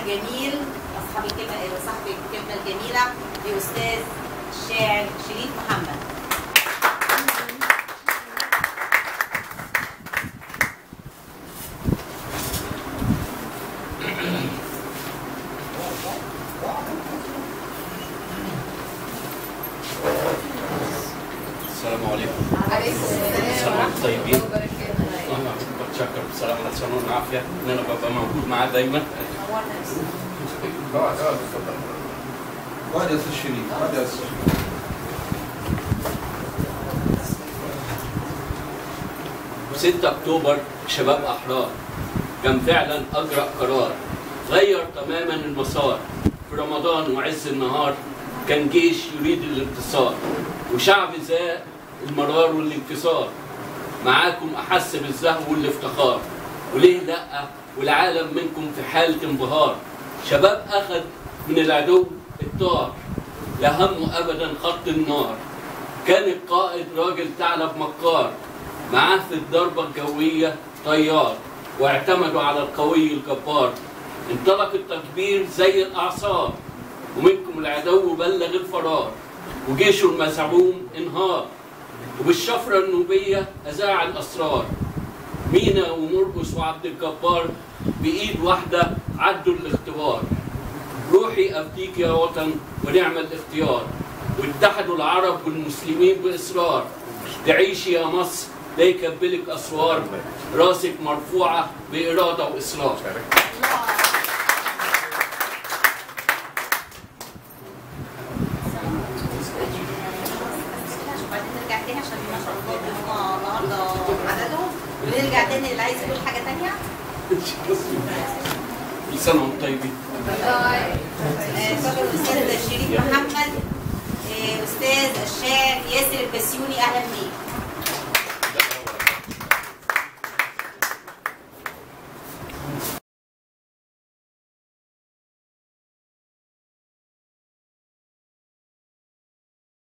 الجميل اصحاب الكلمه صاحب الكلمه الجميله لاستاذ الشاعر شريف محمد السلام عليكم عليكم السلام سلام ورحمة طيبين. الله وبركاته انا بتشكر بصراحه لسان العافيه ان انا ببقى موجود معاه دايما نورنا يا أستاذ. اقعد اقعد اتفضل اقعد يا استاذ شريف اقعد يا استاذ شريف 6 اكتوبر شباب احرار كان فعلا اجرأ قرار غير تماما المسار في رمضان وعز النهار كان جيش يريد الانتصار وشعب ذا المرار والانكسار معاكم احس بالزهو والافتخار وليه لا والعالم منكم في حاله انبهار شباب اخذ من العدو الطار لا همه ابدا خط النار كان القائد راجل ثعلب مكار معاه في الضربة الجوية طيار واعتمدوا على القوي الجبار انطلق التكبير زي الأعصار ومنكم العدو بلغ الفرار وجيشه المزعوم انهار وبالشفرة النوبية أذاع الأسرار مينا ومرقس وعبد الجبار بإيد واحدة عدوا الاختبار روحي أفديك يا وطن ونعم الاختيار واتحدوا العرب والمسلمين بإصرار تعيشي يا مصر لا يكبلك أسوار راسك مرفوعة بإرادة وإصرار وبعدين نرجع تاني عشان ما شاء الله هم النهارده عددهم ونرجع تاني اللي عايز يقول حاجه تانيه كل سنة وانتم طيبين آه، اتفضل الاستاذ شريف محمد آه، استاذ الشاعر ياسر البسيوني اهلا بيك